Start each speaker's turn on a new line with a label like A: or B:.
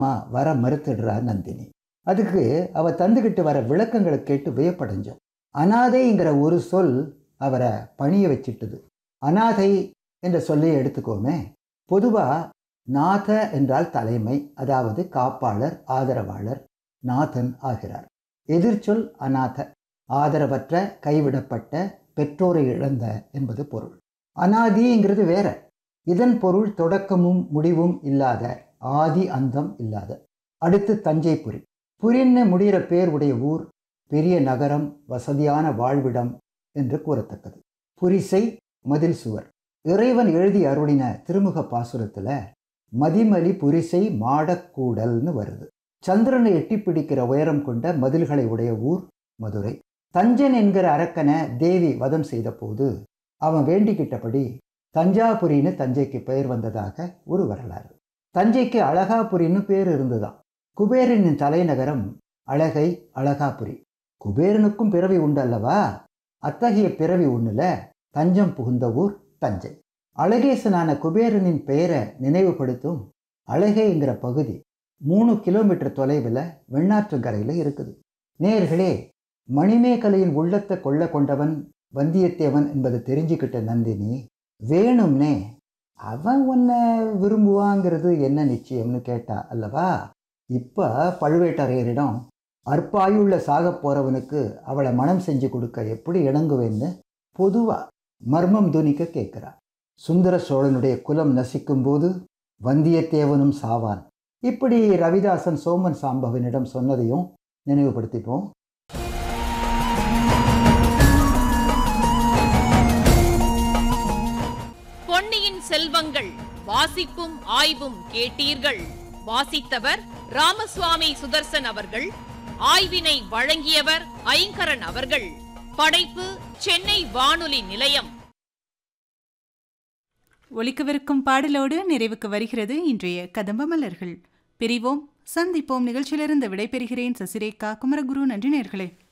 A: மா வர மறுத்துடுறா நந்தினி அதுக்கு அவ தந்துக்கிட்டு வர விளக்கங்களை கேட்டு வியப்படைஞ்சோம் அனாதைங்கிற ஒரு சொல் அவரை பணிய வச்சிட்டுது அனாதை என்ற சொல்லை எடுத்துக்கோமே பொதுவாக நாத என்றால் தலைமை அதாவது காப்பாளர் ஆதரவாளர் நாதன் ஆகிறார் எதிர்ச்சொல் அநாத ஆதரவற்ற கைவிடப்பட்ட பெற்றோரை இழந்த என்பது பொருள் அனாதிங்கிறது வேற இதன் பொருள் தொடக்கமும் முடிவும் இல்லாத ஆதி அந்தம் இல்லாத அடுத்து தஞ்சைபுரி புரின்னு முடிகிற பேர் உடைய ஊர் பெரிய நகரம் வசதியான வாழ்விடம் என்று கூறத்தக்கது புரிசை மதில் சுவர் இறைவன் எழுதி அருளின திருமுக பாசுரத்தில் மதிமலி புரிசை மாடக்கூடல்னு வருது சந்திரனை எட்டி பிடிக்கிற உயரம் கொண்ட மதில்களை உடைய ஊர் மதுரை தஞ்சன் என்கிற அரக்கனை தேவி வதம் செய்த போது அவன் வேண்டிக்கிட்டபடி தஞ்சாபுரின்னு தஞ்சைக்கு பெயர் வந்ததாக ஒரு வரலாறு தஞ்சைக்கு அழகாபுரின்னு பேர் இருந்துதான் குபேரனின் தலைநகரம் அழகை அழகாபுரி குபேரனுக்கும் பிறவி உண்டு அல்லவா அத்தகைய பிறவி ஒன்றுல தஞ்சம் புகுந்த ஊர் தஞ்சை அழகேசனான குபேரனின் பெயரை நினைவுபடுத்தும் அழகைங்கிற பகுதி மூணு கிலோமீட்டர் தொலைவில் வெண்ணாற்றங்கரையில் இருக்குது நேர்களே மணிமேகலையின் உள்ளத்தை கொள்ள கொண்டவன் வந்தியத்தேவன் என்பதை தெரிஞ்சுக்கிட்ட நந்தினி வேணும்னே அவன் உன்னை விரும்புவாங்கிறது என்ன நிச்சயம்னு கேட்டா அல்லவா இப்போ பழுவேட்டரையரிடம் அற்பாயுள்ள சாக போறவனுக்கு அவளை மனம் செஞ்சு கொடுக்க எப்படி இணங்குவேன்னு பொதுவாக மர்மம் துணிக்க கேட்கிறா சுந்தர சோழனுடைய குலம் நசிக்கும் போது வந்தியத்தேவனும் சாவான் இப்படி ரவிதாசன் சோமன் சாம்பவனிடம் சொன்னதையும் நினைவுபடுத்திப்போம்
B: பொன்னியின் செல்வங்கள் வாசிப்பும் ஆய்வும் கேட்டீர்கள் வாசித்தவர் ராமசுவாமி சுதர்சன் அவர்கள் ஆய்வினை வழங்கியவர் ஐங்கரன் அவர்கள் படைப்பு சென்னை வானொலி நிலையம்
C: ஒலிக்கவிருக்கும் பாடலோடு நிறைவுக்கு வருகிறது இன்றைய கதம்ப மலர்கள் பிரிவோம் சந்திப்போம் நிகழ்ச்சியிலிருந்து விடைபெறுகிறேன் சசிரேகா குமரகுரு நன்றி நேர்களே